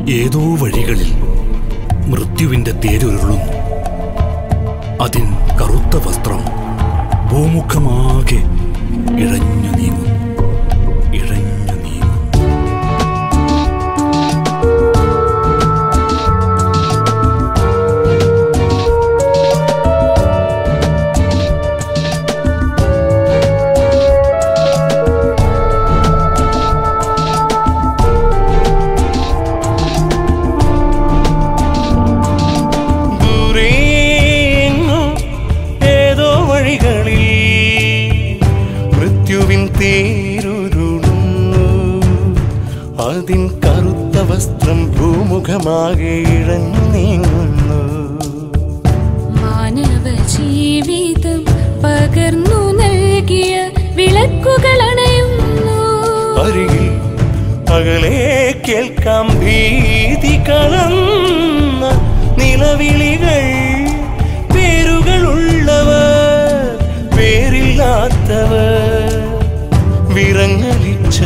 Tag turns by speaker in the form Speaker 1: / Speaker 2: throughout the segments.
Speaker 1: ഏതോ വഴികളിൽ മൃത്യുവിന്റെ തേരുരുളുന്നു അതിൻ കറുത്ത വസ്ത്രം ഭൂമുഖമാകെ ഇഴഞ്ഞു നീങ്ങുന്നു ഇഴഞ്ഞു നീങ്ങുന്നു
Speaker 2: ദൂരെയെങ്ങും ഏതോ വഴികളിൽ മൃത്യുവിൻ തേരുരുളുന്നു അതിൻ കറുത്ത വസ്ത്രം ഭൂമുഖമാകെ ഇഴഞ്ഞു നീങ്ങുന്നു
Speaker 3: മാനവ ജീവിതം പകർന്നു നൽകിയ വിളക്കുകൾ അണയുന്നു
Speaker 2: അരികിൽ പകലേ കേൾക്കാം ഭീതി കലർന്ന നിലവിളികൾ പേരുകളുള്ളവർ പേരില്ലാത്തവർ വിറങ്ങലിച്ച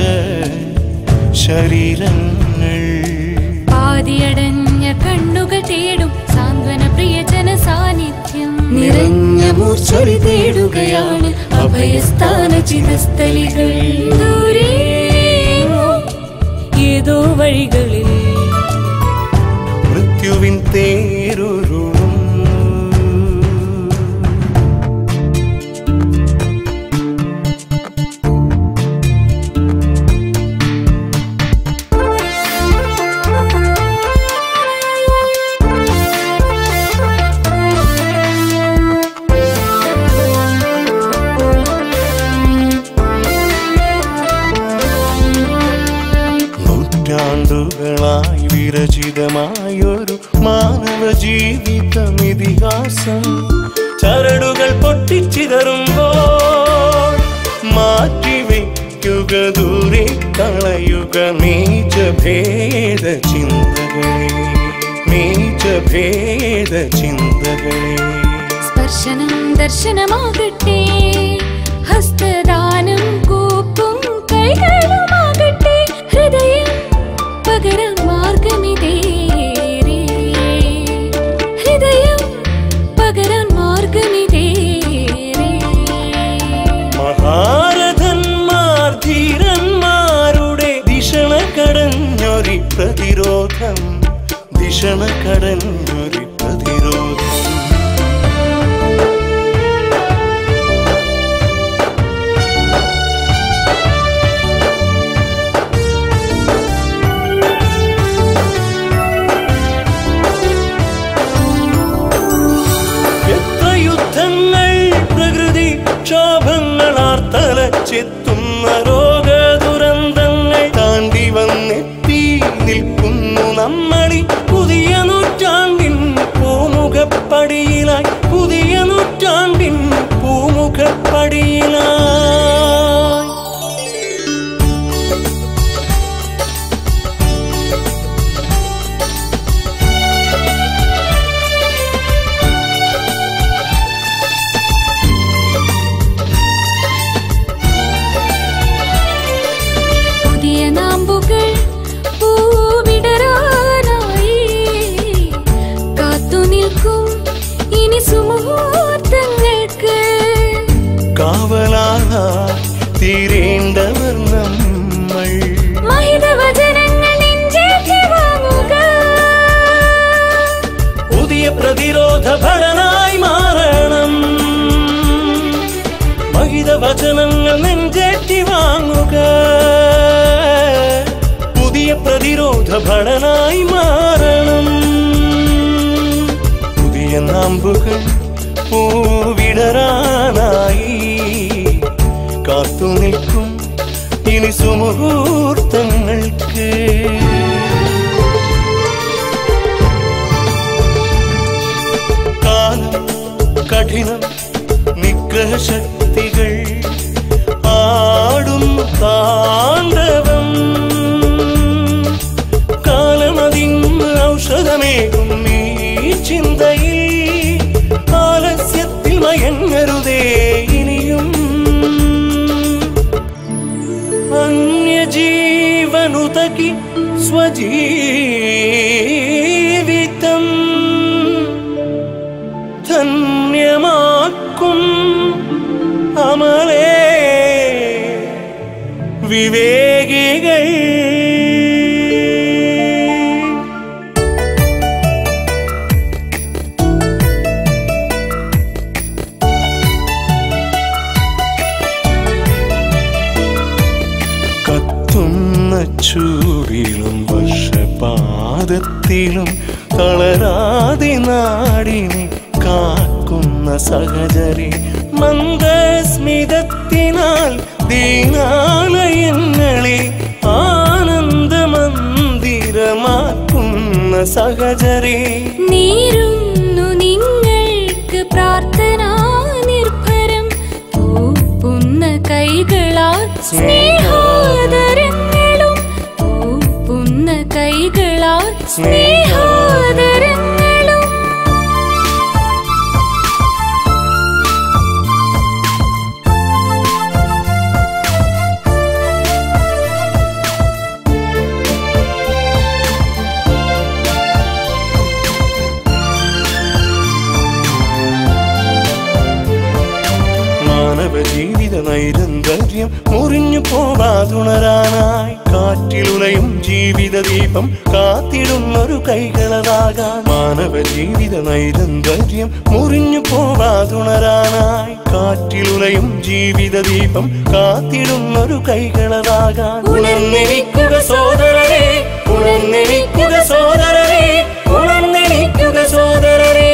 Speaker 2: ശരീരങ്ങൾ
Speaker 3: പാതിയടഞ്ഞ കണ്ണുകൾ തേടും സാന്ത്വന പ്രിയജന സാന്നിധ്യം
Speaker 2: നിറഞ്ഞ മൂർച്ചൊലി
Speaker 3: തേടുകയാണ് അഭയസ്ഥാന ചിതസ്ഥലികൾ ദൂരെയെങ്ങും ഏതോ വഴികളിൽ
Speaker 2: മൃത്യുവിൻ തേരുരുളുന്നു നൂറ്റാണ്ടുകളായി വിരചിതമായൊരു മാനവ ജീവിതം ഇതിഹാസം ചരടുകൾ പൊട്ടിച്ചിതറുമ്പോൾ മാറ്റിവെക്കുക ദൂരെ കളയുക നീചഭേദ ചിന്തകളെ നീചഭേദ ചിന്തകളെ
Speaker 3: സ്പർശനം ദർശനമാകട്ടെ ഹസ്തദാനം കൂപ്പും കൈകളുമാകട്ടെ ഹൃദയം പകരം മാർഗമിതേറെ ഹൃദയം പകരം മാർഗമിതേറെ
Speaker 2: മഹാരഥന്മാർ ധീരന്മാരുടെ ദിഷണ കടഞ്ഞൊരി പ്രതിരോധം ദിഷണ കടഞ്ഞൊരി പ്രതിരോധം എത്ര യുദ്ധങ്ങൾ പ്രകൃതി ക്ഷോഭങ്ങളാർ തലച്ചെത്തുന്ന രോഗ ദുരന്തങ്ങൾ താണ്ടി വന്നെത്തി നിൽക്കുന്നു നമ്മളി പുതിയ നൂറ്റാണ്ടിൻ പൂമുഖപ്പടിയിലായി പുതിയ നൂറ്റാണ്ടിൻ പൂമുഖപ്പടിയിലായി
Speaker 3: പുതിയ നാമ്പുകൾ പൂവിടരാനായി കാത്തു നിൽക്കും ഇനി സുമുഹൂർത്തങ്ങൾക്ക്
Speaker 2: കാവലാളായി തീരേണ്ടവർ നമ്മൾ
Speaker 3: മഹിതവചനങ്ങൾ നെഞ്ചേറ്റി വാങ്ങുക
Speaker 2: പുതിയ പ്രതിരോധ ഭടനായി മാറണം മഹിത വചനങ്ങൾ നെഞ്ചേറ്റി വാങ്ങുക പുതിയ പ്രതിരോധ ഭടനായി മാറണം പുതിയ നാമ്പുകൾ പൂവിടരാനായി കാത്തു നിൽക്കും ഇനി സുമുഹൂർത്തങ്ങൾക്ക് കാലം കഠിനം നിഗ്രഹശക്തികൾ ആടും താണ്ഡവം കാലമതിന്ന് ഔഷധമേകും ഈ ചിന്തയിൽ ആലസ്യത്തിൽ മയങ്ങരുതേ ഇനിയും അന്യജീവനുതകി സ്വജീവിതം ധന്യമാക്കും അമലേ വിവേകികൾ കത്തുന്ന ചൂടിലും വർഷപാദത്തിലും തളരാതെ നാടിനെ കാക്കുന്ന സഹചരി മന്ദസ്മിതത്തിനാൽ ദീനാലയങ്ങളെ ആനന്ദമന്ദിരമാക്കുന്ന സഹചരി
Speaker 3: നേരുന്നു നിങ്ങൾക്ക് പ്രാർത്ഥനാ നിർഭരം പൂപ്പുന്ന കൈകളാൽ സ്നേഹാദരങ്ങളും പൂപ്പുന്ന കൈകളാൽ സ്നേഹാദരങ്ങളും
Speaker 2: മാനവ ജീവിത നൈരന്തര്യം മുറിഞ്ഞു പോവാതുണരാനായി കാറ്റിലുലയും ജീവിത ദീപം കാത്തിടുന്നൊരു കൈകളതാകാൻ മാനവ ജീവിത നൈരന്തര്യം മുറിഞ്ഞു പോവാതുണരാനായി കാറ്റിലുലയും ജീവിത ദീപം കാത്തിടുന്നൊരു കൈകളതാകാൻ ഉണർന്നിരിക്കുക സോദരരെ ഉണർന്നിരിക്കുക സോദരരെ ഉണർന്നിരിക്കുക സോദരരെ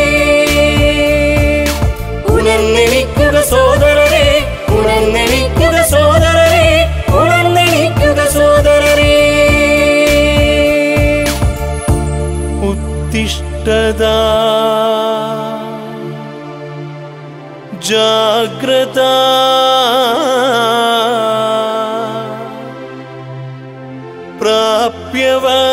Speaker 2: ഉണർന്നിരിക്കുക സോദരരെ ഉണർന്നിരിക്കുക സോദരരെ ഉണർന്നിരിക്കുക സോദരരെ ഉത്തിഷ്ഠത ജാഗ്രത പ്രാപ്യവ